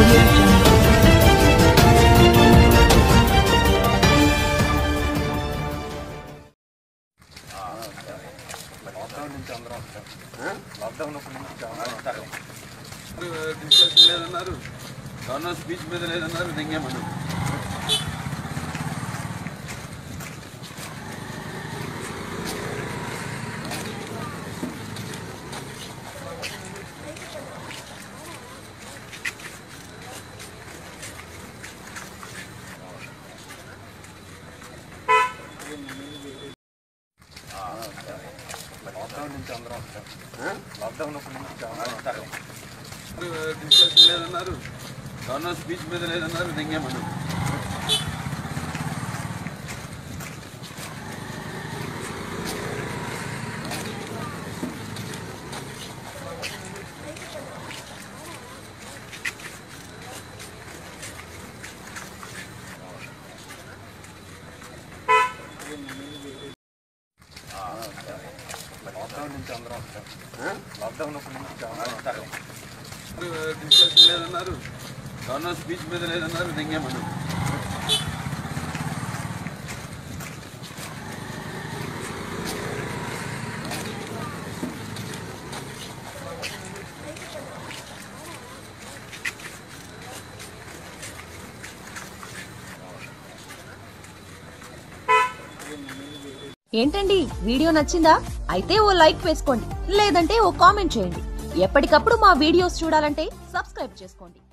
audio jungle. Discussion లేదన్నారు governor speech మీద లేదన్నారు దింగేమన్నారు డిస్కషన్ లేదన్నారు గవర్నర్ స్పీచ్ మీద లేదన్నారు దింగేమన్నారు డిస్కషన్ లేదన్నారు గవర్నర్ స్పీచ్ మీద లేదన్నారు దింగేమన్నారు ఏంటండి వీడియో నచ్చిందా అయితే ఓ లైక్ వేసుకోండి లేదంటే ఓ కామెంట్ చేయండి ఎప్పటికప్పుడు మా వీడియోస్ చూడాలంటే సబ్స్క్రైబ్ చేసుకోండి